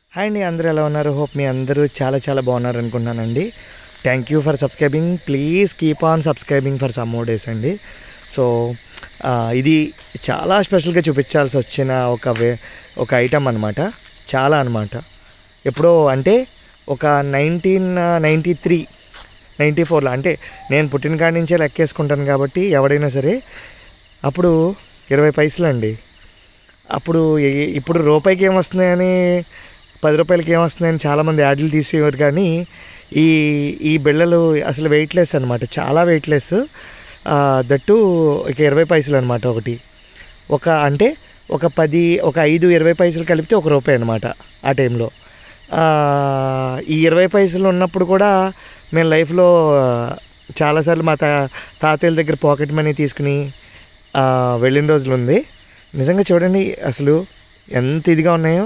hi అండి అందరూ ఎలా ఉన్నారు హోప్ మీ అందరూ చాలా చాలా బాగున్నారు అనుకుంటున్నానండి thank you for subscribing please keep on subscribing for some more days అండి సో ఆ, ఇది చాలా స్పెషల్గా చూపించాల్సి వచ్చిన ఒక వే ఒక ఐటమ్ అనమాట చాలా అనమాట ఎప్పుడో అంటే ఒక నైన్టీన్ నైంటీ త్రీ నైంటీ ఫోర్లో అంటే నేను పుట్టిన కాడి నుంచే లెక్కేసుకుంటాను కాబట్టి ఎవడైనా సరే అప్పుడు ఇరవై పైసలు అండి అప్పుడు ఏ- ఇప్పుడు రూపాయికి ఏమొస్తున్నాయని పది రూపాయలకి ఏమొస్తున్నాయని చాలామంది యాడ్లు తీసేవారు కానీ ఈ ఈ బిళ్ళలు అసలు వెయిట్లెస్ అనమాట చాలా వెయిట్లెస్ దట్టు ఇక ఇరవై పైసలు అనమాట ఒకటి ఒక అంటే ఒక పది ఒక ఐదు ఇరవై పైసలు కలిపితే ఒక రూపాయి అనమాట ఆ టైంలో ఆ, ఈ ఇరవై పైసలు ఉన్నప్పుడు కూడా మేము లైఫ్లో చాలాసార్లు మా తా తాతయ్యల దగ్గర పాకెట్ మనీ తీసుకుని ఆ, వెళ్ళిన రోజులు ఉంది నిజంగా చూడండి అసలు ఎంత ఇదిగా ఉన్నాయో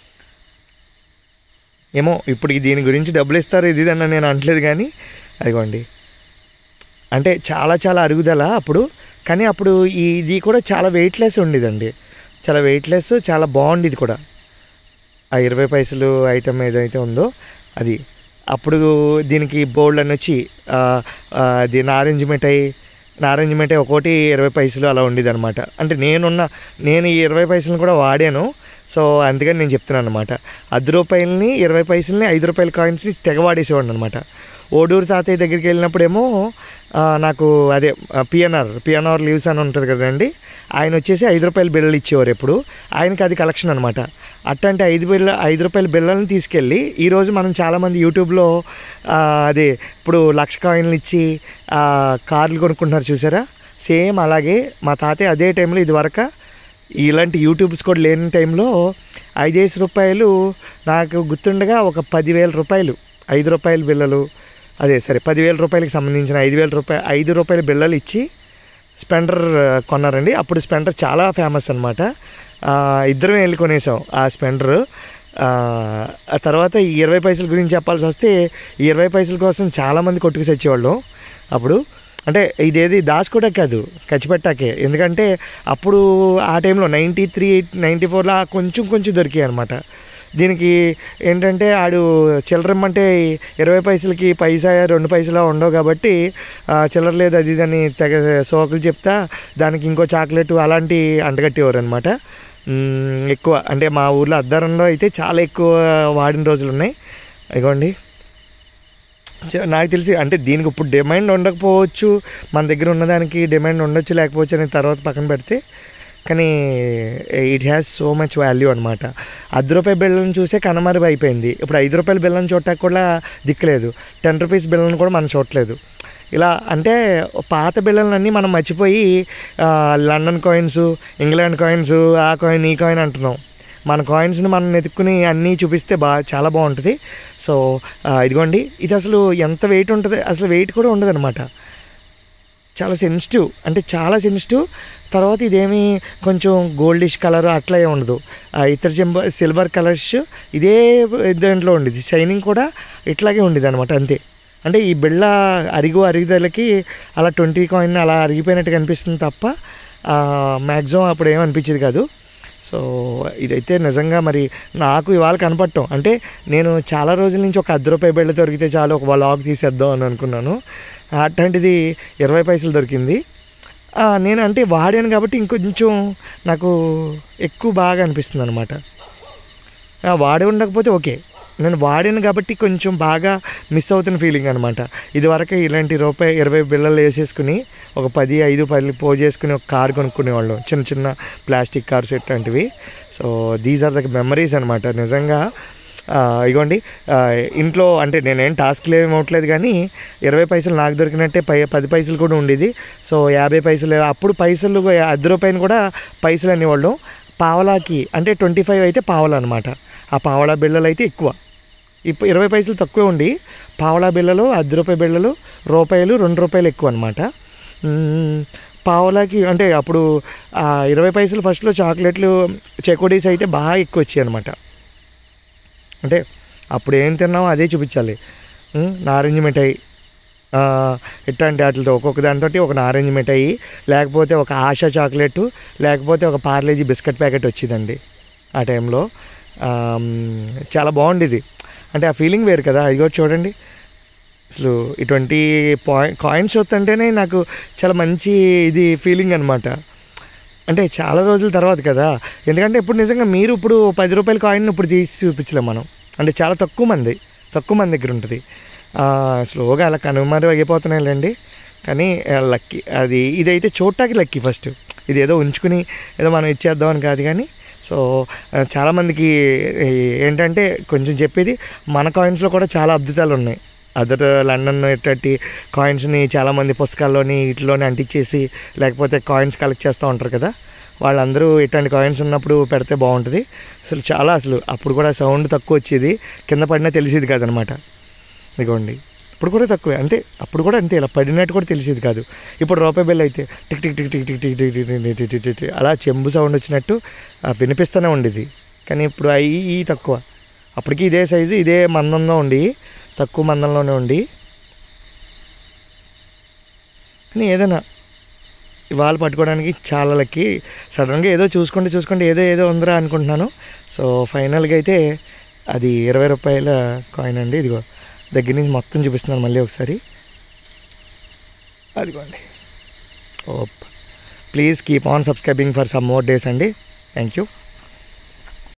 ఏమో ఇప్పుడు దీని గురించి డబ్బులు ఇస్తారు ఇది అని నేను అనట్లేదు కానీ అదిగోండి అంటే చాలా చాలా అరుగుదల అప్పుడు కానీ అప్పుడు ఈ ఇది కూడా చాలా వెయిట్లెస్ ఉండేదండి చాలా వెయిట్లెస్ చాలా బాగుండేది కూడా ఆ ఇరవై పైసలు ఐటమ్ ఏదైతే ఉందో అది అప్పుడు దీనికి బోల్డ్ అని వచ్చి ఆ, ఆ, అది నారింజ మిఠాయి నారింజ మిఠాయి ఒక్కోటి ఇరవై పైసలు అలా ఉండేది అనమాట అంటే నేనున్న నేను ఈ ఇరవై పైసలను కూడా వాడాను సో అందుకని నేను చెప్తున్నాను అనమాట అర్ధ రూపాయలని ఇరవై పైసలని ఐదు రూపాయల కాయిన్స్ని తెగ వాడేసేవాడిని అనమాట ఓడూరు తాతయ్య దగ్గరికి వెళ్ళినప్పుడేమో ఆ, నాకు అదే పిఎన్ఆర్ పిఎన్ఆర్ లీవ్స్ అని ఉంటుంది కదండి ఆయన వచ్చేసి ఐదు రూపాయల బిళ్ళలు ఇచ్చేవారు ఎప్పుడు ఆయనకి అది కలెక్షన్ అనమాట అట్టంటే ఐదు బిళ్ళ ఐదు రూపాయల బిళ్ళలను తీసుకెళ్ళి ఈరోజు మనం చాలామంది యూట్యూబ్లో ఆ, అదే ఇప్పుడు లక్ష కాయిన్లు ఇచ్చి ఆ, కార్లు కొనుక్కుంటున్నారు చూసారా సేమ్ అలాగే మా తాతయ్య అదే టైంలో ఇది వరకు ఇలాంటి యూట్యూబ్స్ కూడా లేని టైంలో ఐదేసి రూపాయలు నాకు గుర్తుండగా ఒక పదివేల రూపాయలు ఐదు రూపాయల బిళ్ళలు అదే సరే పదివేల రూపాయలకి సంబంధించిన ఐదు వేల రూపాయలు ఐదు రూపాయల బిళ్ళలు ఇచ్చి స్పెండర్ ఆ, కొన్నారండి అప్పుడు స్పెండర్ చాలా ఫేమస్ అనమాట ఇద్దరం వెళ్ళి కొనేసాం ఆ స్పెండర్ ఆ తర్వాత ఈ ఇరవై పైసల గురించి చెప్పాల్సి వస్తే ఈ ఇరవై పైసల కోసం చాలామంది కొట్టుకు వచ్చేవాళ్ళం అప్పుడు అంటే ఇదేది దాచుకోవడానికి కాదు ఖర్చుపెట్టాకే ఎందుకంటే అప్పుడు ఆ టైంలో నైంటీ త్రీ నైంటీ ఫోర్లో కొంచెం కొంచెం దొరికాయి అనమాట దీనికి ఏంటంటే ఆడు చిల్లరమ్మంటే ఇరవై పైసలకి పైసా రెండు పైసలా ఉండవు కాబట్టి ఆ, చిల్లర లేదు అది ఇది అని తెగ సోకులు చెప్తా దానికి ఇంకో చాక్లెట్ అలాంటి అంటగట్టేవారు అనమాట ఎక్కువ అంటే మా ఊర్లో అద్దారంలో అయితే చాలా ఎక్కువ వాడిన రోజులు ఉన్నాయి ఇగోండి చ- నాకు తెలిసి అంటే దీనికి ఇప్పుడు డిమాండ్ ఉండకపోవచ్చు మన దగ్గర ఉన్నదానికి డిమాండ్ ఉండొచ్చు లేకపోవచ్చు అని తర్వాత పక్కన పెడితే కానీ it has so much value అనమాట అర్ధ రూపాయి బిళ్ళను చూసే కనమరుగు అయిపోయింది ఇప్పుడు ఐదు రూపాయల బిళ్ళను చూడటానికి కూడా దిక్కులేదు టెన్ రూపీస్ బిళ్ళను కూడా మనం చూడట్లేదు ఇలా అంటే పాత బిళ్ళలన్నీ మనం మర్చిపోయి ఆ, లండన్ కాయిన్స్ ఇంగ్లాండ్ కాయిన్స్ ఆ కాయిన్ ఈ కాయిన్ అంటున్నాం మన కాయిన్స్ని మనం వెతుక్కుని అన్నీ చూపిస్తే బా చాలా బాగుంటుంది సో ఆ, ఇదిగోండి ఇది అసలు ఎంత వెయిట్ ఉంటుంది అసలు వెయిట్ కూడా ఉండదు అనమాట చాలా సెన్సిటివ్ అంటే చాలా సెన్సిటివ్ తర్వాత ఇదేమి కొంచెం గోల్డిష్ కలర్ అట్లా ఏమి ఉండదు ఆ ఇతర చెంబ సిల్వర్ కలర్స్ ఇదే దాంట్లో ఉండేది షైనింగ్ కూడా ఇట్లాగే ఉండేది అనమాట అంతే అంటే ఈ బిళ్ళ అరిగు అరుగుదలకి అలా ట్వంటీ కాయిన్ అలా అరిగిపోయినట్టు కనిపిస్తుంది తప్ప మ్యాక్సిమం అప్పుడు ఏం అనిపించేది కాదు సో ఇదైతే నిజంగా మరి నాకు ఇవాళ కనపడటం అంటే నేను చాలా రోజుల నుంచి ఒక అర్ధ రూపాయి బిళ్ళ దొరికితే చాలు ఒక వ్లాగ్ తీసేద్దాం అని అనుకున్నాను అట్లాంటిది ఇరవై పైసలు దొరికింది ఆ, నేను అంటే వాడాను కాబట్టి ఇంకొంచెం నాకు ఎక్కువ బాగా అనిపిస్తుంది అనమాట వాడి ఉండకపోతే ఓకే నేను వాడాను కాబట్టి కొంచెం బాగా మిస్ అవుతున్న ఫీలింగ్ అనమాట ఇదివరకు ఇలాంటి రూపాయి ఇరవై బిళ్ళలు వేసేసుకుని ఒక పది ఐదు పది పో చేసుకుని ఒక కార్ కొనుక్కునేవాళ్ళం చిన్న చిన్న ప్లాస్టిక్ కార్స్ ఇట్లాంటివి so these are the memories అనమాట నిజంగా ఆ, ఇగోండి ఆ, ఇంట్లో అంటే నేనేం టాస్క్లు ఏమి అవ్వట్లేదు కానీ ఇరవై పైసలు నాకు దొరికినట్టే పై పది పైసలు కూడా ఉండేది సో యాభై పైసలు అప్పుడు పైసలు అర్ధ రూపాయలు కూడా పైసలు అనేవాళ్ళం పావలాకి అంటే ట్వంటీ ఫైవ్ అయితే పావలా అనమాట ఆ పావలా బిళ్ళలు అయితే ఎక్కువ ఇప్పుడు ఇరవై పైసలు తక్కువే ఉండి పావలా బిళ్ళలు అర్ధ రూపాయి బిళ్ళలు రూపాయలు రెండు రూపాయలు ఎక్కువ అనమాట పావలాకి అంటే అప్పుడు ఆ ఇరవై పైసలు ఫస్ట్లో చాక్లెట్లు చెకోడీస్ అయితే బాగా ఎక్కువ వచ్చాయి అనమాట అంటే అప్పుడు ఏం తిన్నామో అదే చూపించాలి ఉం, నారింజ మిఠాయి ఆ, ఇట్లాంటి వాటితో ఒక్కొక్క దాంతో ఒక నారింజ మిఠాయి లేకపోతే ఒక ఆశా చాక్లెట్ లేకపోతే ఒక పార్లేజీ బిస్కెట్ ప్యాకెట్ వచ్చిందండి ఆ టైంలో ఆమ్, చాలా బాగుండేది అంటే ఆ ఫీలింగ్ వేరు కదా అది కూడా చూడండి అసలు ఇటువంటి పాయింట్ కాయిన్స్ చూస్తుంటేనే నాకు చాలా మంచి ఇది ఫీలింగ్ అనమాట అంటే చాలా రోజుల తర్వాత కదా ఎందుకంటే ఇప్పుడు నిజంగా మీరు ఇప్పుడు పది రూపాయల కాయిన్ ఇప్పుడు తీసి చూపించలేం మనం అంటే చాలా తక్కువ మంది తక్కువ మంది దగ్గర ఉంటుంది ఆ, స్లోగా అలా కనుమరు అయిపోతున్నాయిలేండి కానీ లక్కీ అది ఇదైతే చూడటానికి లక్కీ ఫస్ట్ ఇది ఏదో ఉంచుకుని ఏదో మనం ఇచ్చేద్దాం అని కాదు కానీ సో ఆ, చాలామందికి ఈ- ఏంటంటే కొంచెం చెప్పేది మన కాయిన్స్లో కూడా చాలా అద్భుతాలు ఉన్నాయి అదర్ లండన్ ఇట్టటి కాయిన్స్ని చాలామంది పుస్తకాల్లోని వీటిలోని అంటించేసి లేకపోతే కాయిన్స్ కలెక్ట్ చేస్తూ ఉంటారు కదా వాళ్ళందరూ ఇట్లాంటి కాయిన్స్ ఉన్నప్పుడు పెడితే బాగుంటుంది అసలు చాలా అసలు అప్పుడు కూడా సౌండ్ తక్కువ వచ్చేది కింద పడినా తెలిసేది కాదనమాట ఇదిగోండి ఇప్పుడు కూడా తక్కువే అంతే అప్పుడు కూడా అంతే ఇలా పడినట్టు కూడా తెలిసేది కాదు ఇప్పుడు రూపాయి బిల్ అయితే tick tick tick tick tick tick tick tick tick tick tick tick tick అలా చెంబు సౌండ్ వచ్చినట్టు ఆ, వినిపిస్తూనే ఉండేది కానీ ఇప్పుడు అవి ఈ తక్కువ అప్పటికి ఇదే సైజు ఇదే మందంలో ఉండి తక్కువ మందంలోనే ఉండి కానీ ఏదైనా ఇవాళ పట్టుకోవడానికి చాలా లక్కీ సడన్గా ఏదో చూసుకుంటే చూసుకుంటే ఏదో ఏదో ఉందిరా అనుకుంటున్నాను సో ఫైనల్గా అయితే అది ఇరవై రూపాయల కాయిన్ అండి ఇదిగో దగ్గర నుంచి మొత్తం చూపిస్తున్నాను మళ్ళీ ఒకసారి అదిగోండి ఓప్ please keep on subscribing for some more days అండి థ్యాంక్ యూ